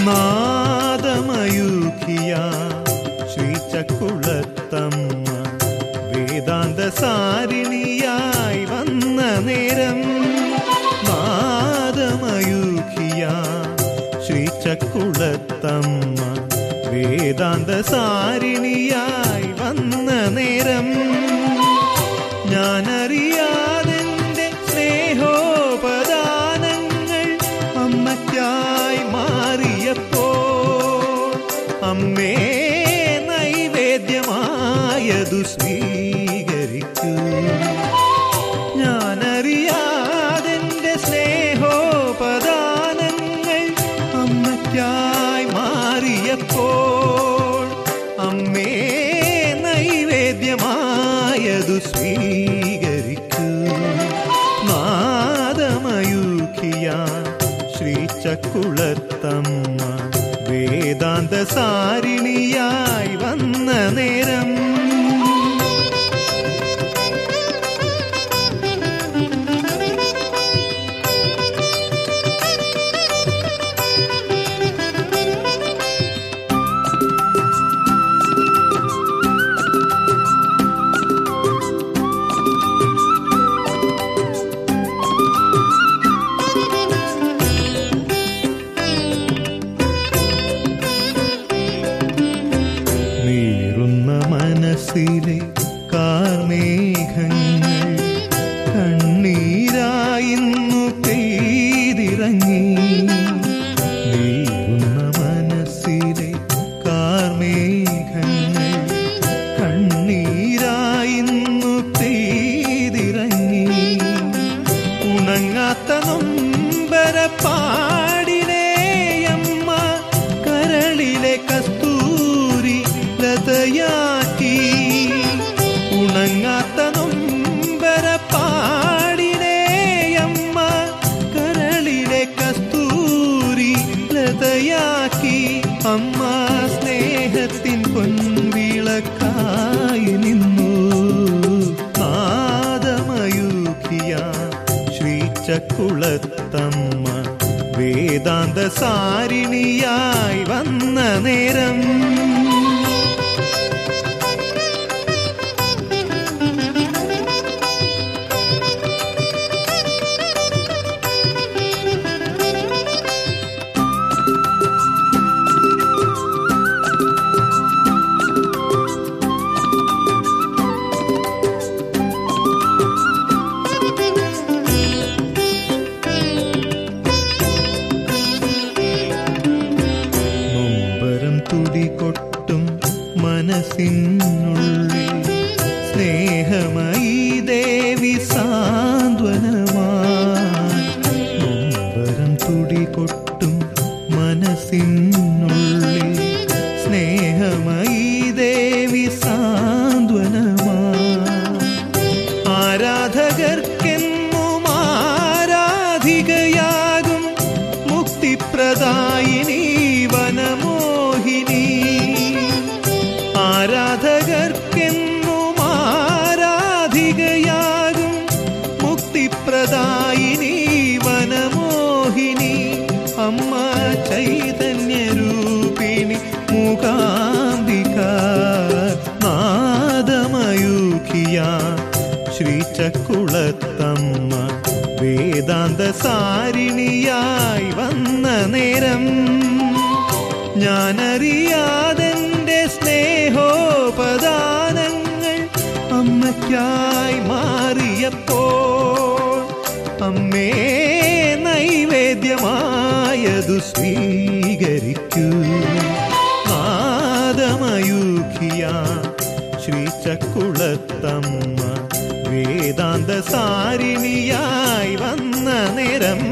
നാദമയൂഖിയ ശ്രീചക്കുളത്തമ്മ വേദാന്ത സാരിണിയായി വന്ന നേരം നാദമയൂഖിയ ശ്രീചക്കുളത്തമ്മ വേദാന്ത സാരിണിയായി വന്ന നേരം ഞാനറിയാതെന്റെ സ്നേഹോപദാനങ്ങൾ അമ്മയ്ക്കായി മാറിയപ്പോൾ അമ്മേ നൈവേദ്യമായതു സ്വീകരിക്കൂ ഞാനറിയാതെന്റെ സ്നേഹോപദാനങ്ങൾ അമ്മയ്ക്കായി മാറിയപ്പോൾ അമ്മേ നൈവേദ്യമായതു സ്വീകരിക്കൂ നാദമയൂഖിയ ശ്രീചക്കുളത്തമ്മ വേദാന്ത സാരിണിയായി വന്ന നേരം നീറുന്ന മനസ്സിലെ കാർമേഘങ്ങൾ കണ്ണീരായിന്നു പെയ്തിറങ്ങി നീറുന്ന മനസ്സിലെ കാർമേഘങ്ങൾ കണ്ണീരായിന്നു പെയ്തിറങ്ങി ഉണങ്ങാത്ത നൊമ്പര പാടിനേയമ്മ കരളിലെ കസ്തൂരി ലതയാക്കി ഉണങ്ങാത്ത നൊമ്പര പാടിനേയമ്മ കരളിലെ കസ്തൂരി ലതയാക്കി അമ്മ സ്നേഹത്തിൻ പൊൻവിളക്കായി നിന്നു നാദമയൂഖിയ ശ്രീചക്കുളത്തമ്മ വേദാന്ത സാരിണിയായി വന്ന നേരം നൊമ്പരം തുടികൊട്ടും മനസ്സിനുള്ളിൽ സ്നേഹമായി ദേവി സാന്ത്വനമായി നൊമ്പരം തുടികൊട്ടും മനസ്സിനുള്ളിൽ സ്നേഹമായി ദേവി സാന്ത്വനമായി ആരാധകർക്കെന്നും ആരാധികയാകും മുക്തിപ്രദായിനി വനമോഹിനി ആരാധകർക്കെന്നും ആരാധികയാകും മുക്തിപ്രദായിനി വനമോഹിനി അമ്മ ചൈതന്യരൂപിണി മൂകാംബിക നാദമയൂഖിയ ശ്രീചക്കുളത്തമ്മ വേദാന്ത സാരിണിയായി വന്ന നേരം ഞാനറിയാതെന്റെ സ്നേഹോപദാനങ്ങൾ അമ്മയ്ക്കായി മാറിയപ്പോൾ അമ്മേ നൈവേദ്യമായതു സ്വീകരിക്കൂ നാദമയൂഖിയ ശ്രീചക്കുളത്തമ്മ വേദാന്ത സാരിണിയായി വന്ന നേരം